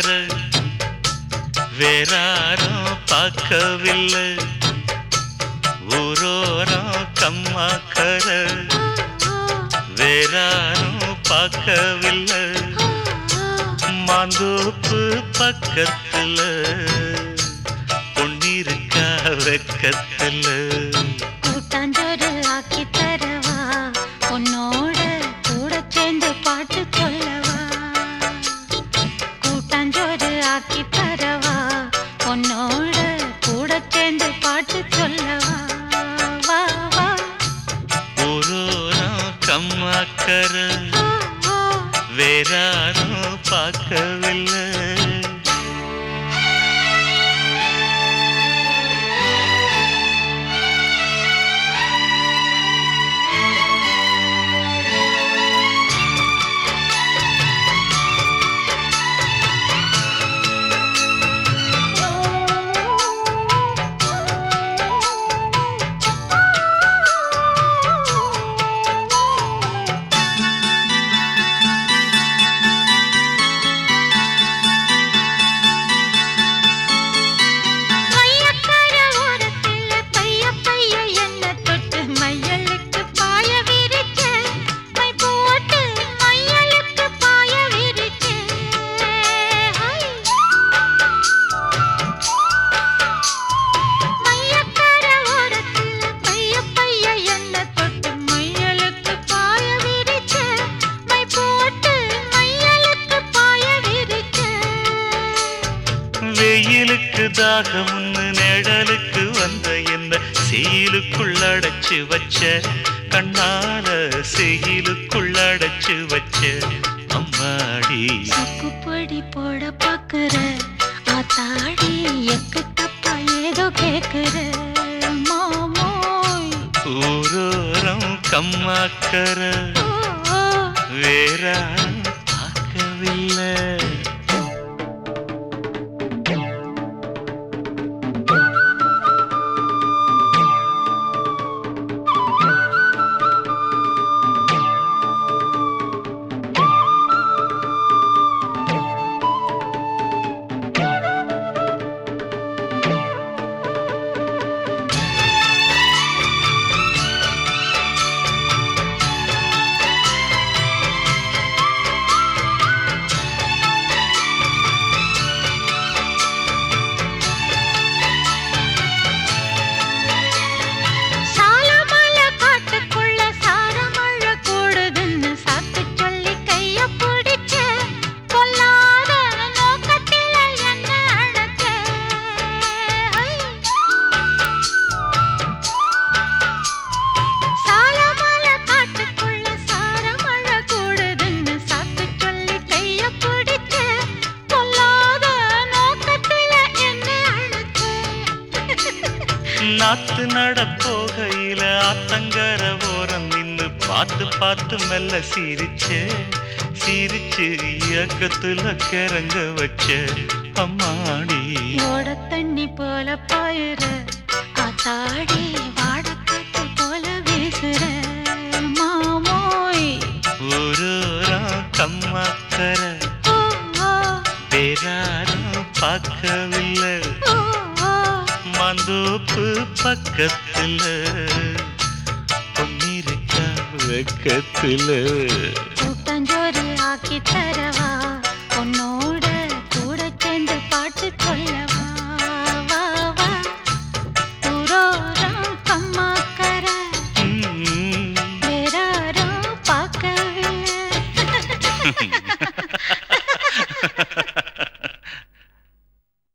அக்கறை வேறாரும் பார்க்கவில்லை ஊரோரம் கம்மாக்கரை வேறாரும் பார்க்கவில்லை மாந்தோப்பு பக்கத்துல பொன்னிருக்கா வெக்கத்துல கூட்டாஞ்சோறு ஆக்கி தரவா உன்னோட கூட சேர்ந்து பாட்டு சொல்லவா கூட்டாஞ்சோறு ஆக்கி தரவா உன்னோட கூட சேர்ந்து பாட்டு சொல்லவா வா வா ஊரோரம் கம்மாக்கரை ஓ, ஓ. வேறாரும் பார்க்கவில்லை மையக்கார ஓரத்துல பைய பைய என்ன தொட்டு மையலுக்கு பாய விரிச்ச மை போட்டு மையலுக்கு பாய விரிச்ச மையக்கார ஓரத்துல பைய பைய என்ன தொட்டு மையலுக்கு பாய விரிச்ச மை போட்டு மையலுக்கு பாய விரிச்ச வெயிலுக்கு தாகம்னு நிழலுக்கு வந்த என்ன செயலுக்குள் அடைச்சு வச்ச கண்ணால செயலுக்குள் அடைச்சு வச்ச அம்மாடி சக்குப்பொடி போட பாக்குற ஆத்தாடி எக்கு தப்பா ஏதோ கேக்குற மாமோய் ஊரோரம் கம்மாக்கர ஓ, ஓ. வேற பார்க்கவில்லை சாலமல காட்டுக்குள்ள சாரமழ கூடுதுன்னு சாக்கு சொல்லி கைய பிடிச்ச கொல்லாத நோக்கத்தில என்ன அழைச்ச சாலமல காட்டுக்குள்ள சாரமழ கூடுதுன்னு சாக்கு சொல்லி கைய பிடிச்ச கொல்லாத நோக்கத்தில என்ன அழைச்ச நாத்து நட போகையில ஆத்தங்கர ஓரம் நின்னு பார்த்து பார்த்து மெல்ல சிரிச்ச சிரிச்சு இயக்கத்துல கிறங்க வச்ச அம்மாடி ஓட தண்ணி போல பாயுற ஆத்தாடி வாடக்கட்டு போல வீசுற மாமோய் ஊரோரம் கம்மாக்கர ஓ, ஓ, வேறாரும் பார்க்கவில்லை ஓ, ஓ. மந்தோப்பு பக்கத்துல பொன்னிருக்கா வெக்கத்துல கூட்டாஞ்சோறு ஆக்கி தரவா